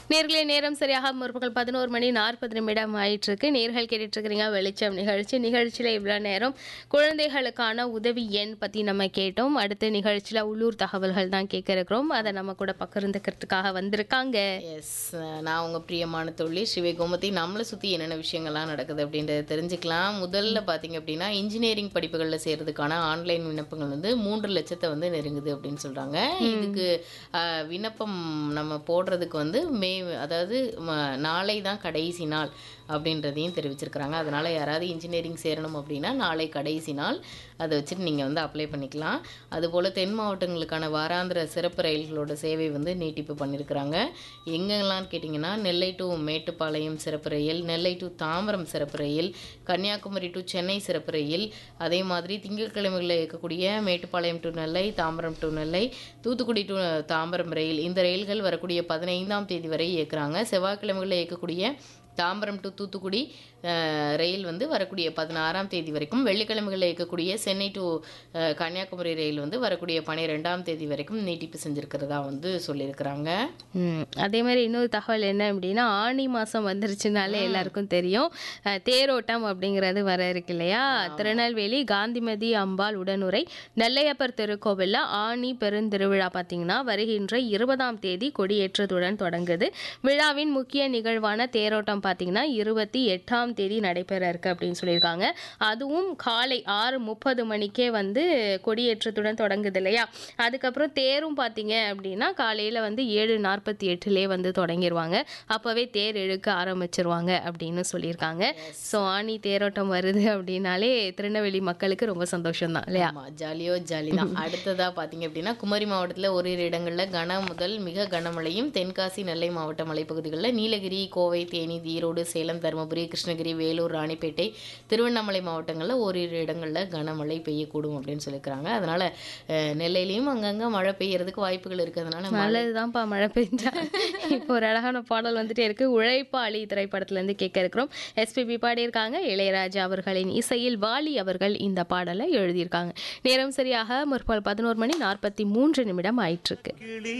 நேர்களே நேரம் சரியாக முற்பகல் பதினோரு மணி நாற்பது நிமிடம் ஆயிட்டு இருக்கு நேர்கள் கேட்டுட்டு இருக்கிறீங்க வெளிச்சம் நிகழ்ச்சி நிகழ்ச்சியில் இவ்வளோ நேரம் குழந்தைகளுக்கான உதவி எண் பற்றி நம்ம கேட்டோம் அடுத்த நிகழ்ச்சியில் உள்ளூர் தகவல்கள் தான் கேட்க இருக்கிறோம் அதை நம்ம கூட பகிர்ந்துக்கிறதுக்காக வந்திருக்காங்க எஸ் நான் உங்கள் பிரியமான தொழில் ஸ்ரீவை கோமதி நம்மளை சுற்றி என்னென்ன விஷயங்கள்லாம் நடக்குது அப்படின்றத தெரிஞ்சுக்கலாம் முதல்ல பார்த்தீங்க அப்படின்னா இன்ஜினியரிங் படிப்புகளில் சேர்றதுக்கான ஆன்லைன் விண்ணப்பங்கள் வந்து மூன்று லட்சத்தை வந்து நெருங்குது அப்படின்னு சொல்கிறாங்க இதுக்கு அஹ், விண்ணப்பம் நம்ம போடுறதுக்கு வந்து மே அதாவது ம- நாளை தான் கடைசி நாள் அப்படின்றதையும் தெரிவிச்சிருக்கிறாங்க அதனால் யாராவது இன்ஜினியரிங் சேரணும் அப்படின்னா நாளை கடைசி நாள் அதை வச்சுட்டு நீங்கள் வந்து அப்ளை பண்ணிக்கலாம் அதுபோல் தென் மாவட்டங்களுக்கான வாராந்திர சிறப்பு ரயில்களோட சேவை வந்து நீட்டிப்பு பண்ணியிருக்கிறாங்க எங்கெல்லாம் கேட்டிங்கன்னா நெல்லை டு மேட்டுப்பாளையம் சிறப்பு ரயில் நெல்லை டு தாம்பரம் சிறப்பு ரயில் கன்னியாகுமரி டு சென்னை சிறப்பு ரயில் அதே மாதிரி திங்கட்கிழமைகளில் இயக்கக்கூடிய Mettupalayam to Nellai Tambaram to Nellai Thoothukudi to Tambaram ரயில் இந்த ரயில்கள் வரக்கூடிய பதினைந்தாம் தேதி வரை இயக்குறாங்க செவ்வாய்க்கிழமைகளில் இயக்கக்கூடிய தாம்பரம் டு தூத்துக்குடி அஹ், ரயில் வந்து வரக்கூடிய பதினாறாம் தேதி வரைக்கும் வெள்ளிக்கிழமைகளில் இயக்கக்கூடிய சென்னை டு அஹ், கன்னியாகுமரி ரயில் வந்து வரக்கூடிய பன்னிரெண்டாம் தேதி வரைக்கும் நீட்டிப்பு செஞ்சிருக்கிறதா வந்து சொல்லியிருக்கிறாங்க ம், அதே மாதிரி இன்னொரு தகவல் என்ன அப்படின்னா ஆனி மாதம் வந்துருச்சுனாலே எல்லாருக்கும் தெரியும் அஹ், தேரோட்டம் அப்படிங்கிறது வர இருக்கு இல்லையா திருநெல்வேலி காந்திமதி அம்பாள் உடனுரை நெல்லையப்பர் திருக்கோவிலில் ஆனி பெருந்திருவிழா பார்த்தீங்கன்னா வருகின்ற இருபதாம் தேதி கொடியேற்றத்துடன் தொடங்குது விழாவின் முக்கிய நிகழ்வான தேரோட்டம் பார்த்தீங்கன்னா இருபத்தி எட்டாம் தேதி நடைபெற இருக்கு அப்படின்னு சொல்லியிருக்காங்க அதுவும் காலை ஆறு முப்பது மணிக்கே வந்து கொடியேற்றத்துடன் தொடங்குது இல்லையா அதுக்கப்புறம் தேரும் பார்த்தீங்க அப்படின்னா காலையில் வந்து ஏழு நாற்பத்தி எட்டுலேயே வந்து தொடங்கிடுவாங்க அப்போவே தேர் இழுக்க ஆரம்பிச்சிருவாங்க அப்படின்னு சொல்லியிருக்காங்க ஸோ ஆணி தேரோட்டம் வருது அப்படின்னாலே திருநெல்வேலி மக்களுக்கு ரொம்ப சந்தோஷம் தான் இல்லையா ஆமா ஜாலியோ ஜாலி தான் அடுத்ததா பாத்தீங்க அப்படின்னா குமரி மாவட்டத்துல ஓரிரு இடங்கள்ல கன முதல் மிக கனமழையும் தென்காசி நெல்லை மாவட்ட மலைப்பகுதிகளில் நீலகிரி கோவை தேனி ஈரோடு சேலம் தருமபுரி கிருஷ்ணகிரி வேலூர் ராணிப்பேட்டை திருவண்ணாமலை மாவட்டங்களில் ஓரிரு இடங்கள்ல கனமழை பெய்யக்கூடும் அப்படின்னு சொல்லியிருக்கிறாங்க அதனால அஹ், நெல்லையிலயும் அங்கங்க மழை பெய்யறதுக்கு வாய்ப்புகள் இருக்கிறதுனால மழை நல்லதுதான்ப்பா மழை பெஞ்சா இப்போ ஒரு அழகான பாடல் வந்துட்டே இருக்கு உழைப்பாளி திரைப்படத்துல இருந்து கேட்க இருக்கிறோம் எஸ்பிபி பாடியிருக்காங்க இளையராஜா அவர்களின் இசையில் வாலி அவர்கள் இந்த பாடலை எழுதியிருக்காங்க நேரம் சரியாக முற்பகல் பதினோரு மணி நாற்பத்தி மூன்று நிமிடம் ஆயிட்டு இருக்கு கிளி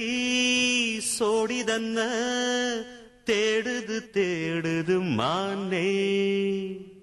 சோடிதன்ன தேடுது தேடுது மானே